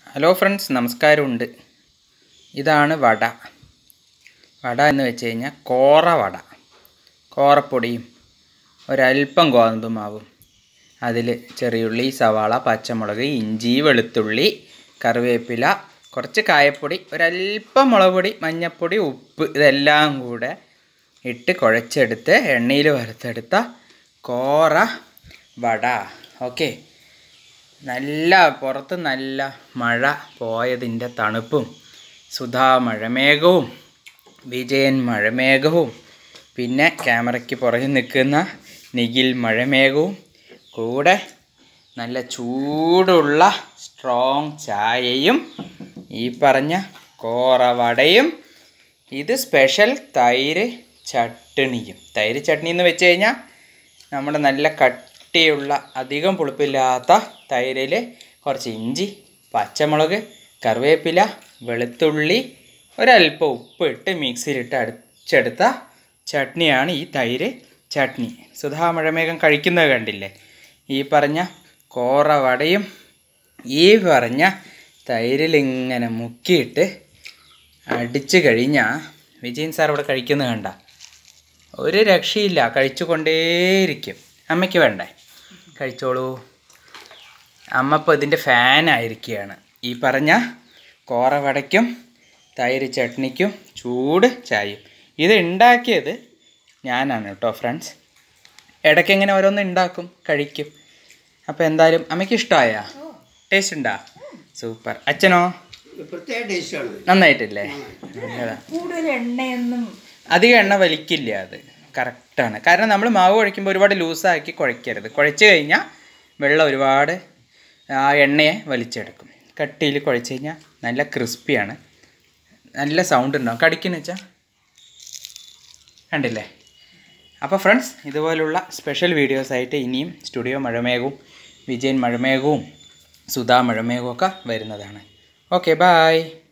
hello friends നമസ്കാരമുണ്ട് ഇതാണ് വട വട എന്ന് വെച്ച് കഴിഞ്ഞാൽ കോറ വട കോറപ്പൊടിയും ഒരല്പം ഗോതമ്പ് മാവും അതിൽ ചെറിയുള്ളി സവാള പച്ചമുളക് ഇഞ്ചി വെളുത്തുള്ളി കറിവേപ്പില കുറച്ച് കായപ്പൊടി ഒരല്പം മുളക് പൊടി മഞ്ഞൾപ്പൊടി ഉപ്പ് ഇതെല്ലാം കൂടെ ഇട്ട് കുഴച്ചെടുത്ത് എണ്ണയിൽ വറുത്തെടുത്ത കോറ വട ഓക്കെ നല്ല പുറത്ത് നല്ല മഴ പോയതിൻ്റെ തണുപ്പും സുധാ മഴമേഘവും വിജയൻ മഴമേഘവും പിന്നെ ക്യാമറയ്ക്ക് പുറകിൽ നിൽക്കുന്ന നിഖിൽ മഴമേഘവും കൂടെ നല്ല ചൂടുള്ള സ്ട്രോങ് ചായയും ഈ പറഞ്ഞ കോറവടയും ഇത് സ്പെഷ്യൽ തൈര് ചട്ടണിയും തൈര് ചട്നി എന്ന് വെച്ച് കഴിഞ്ഞാൽ നമ്മുടെ നല്ല കട്ടിയുള്ള അധികം പുളിപ്പില്ലാത്ത തൈരിൽ കുറച്ച് ഇഞ്ചി പച്ചമുളക് കറിവേപ്പില വെളുത്തുള്ളി ഒരല്പം ഉപ്പ് ഇട്ട് മിക്സിയിലിട്ട് അടിച്ചെടുത്ത ചട്നിയാണ് ഈ തൈര് ചട്നി സുധാ മഴമേഘം കഴിക്കുന്നത് കണ്ടില്ലേ ഈ പറഞ്ഞ കോറ വടയും ഈ പറഞ്ഞ തൈരിലിങ്ങനെ മുക്കിയിട്ട് അടിച്ചു കഴിഞ്ഞാൽ വിജയൻ സാർ ഇവിടെ കഴിക്കുന്നത് കണ്ട ഒരു രക്ഷയില്ല കഴിച്ചു കൊണ്ടേയിരിക്കും അമ്മയ്ക്ക് വേണ്ടേ കഴിച്ചോളൂ അമ്മ ഇപ്പോൾ ഇതിൻ്റെ ഫാനായിരിക്കുകയാണ് ഈ പറഞ്ഞ കോറവടയ്ക്കും തൈര് ചട്നിക്കും ചൂട് ചായയും ഇത് ഉണ്ടാക്കിയത് ഞാനാണ് കേട്ടോ ഫ്രണ്ട്സ് ഇടയ്ക്ക് ഇങ്ങനെ ഓരോന്ന് ഉണ്ടാക്കും കഴിക്കും അപ്പോൾ എന്തായാലും അമ്മയ്ക്ക് ഇഷ്ടമായ ടേസ്റ്റ് ഉണ്ടാ സൂപ്പർ അച്ഛനോ പ്രത്യേക ടേസ്റ്റാണ് നന്നായിട്ടില്ലേ നല്ലതാ കൂടുതൽ എണ്ണയൊന്നും അധികം എണ്ണ വലിക്കില്ല അത് കറക്റ്റാണ് കാരണം നമ്മൾ മാവ് കുഴയ്ക്കുമ്പോൾ ഒരുപാട് ലൂസാക്കി കുഴയ്ക്കരുത് കുഴച്ച് കഴിഞ്ഞാൽ വെള്ളം ഒരുപാട് ആ എണ്ണയെ വലിച്ചെടുക്കും കട്ടിയിൽ കുഴച്ച് കഴിഞ്ഞാൽ നല്ല ക്രിസ്പിയാണ് നല്ല സൗണ്ട് ഉണ്ടാവും കടിക്കുന്ന വെച്ചാൽ കണ്ടില്ലേ അപ്പോൾ ഫ്രണ്ട്സ് ഇതുപോലുള്ള സ്പെഷ്യൽ വീഡിയോസായിട്ട് ഇനിയും സ്റ്റുഡിയോ മഴമേഘവും വിജയൻ മഴമേഘവും സുധാ മഴമേഘവും ഒക്കെ വരുന്നതാണ് ഓക്കെ ബായ്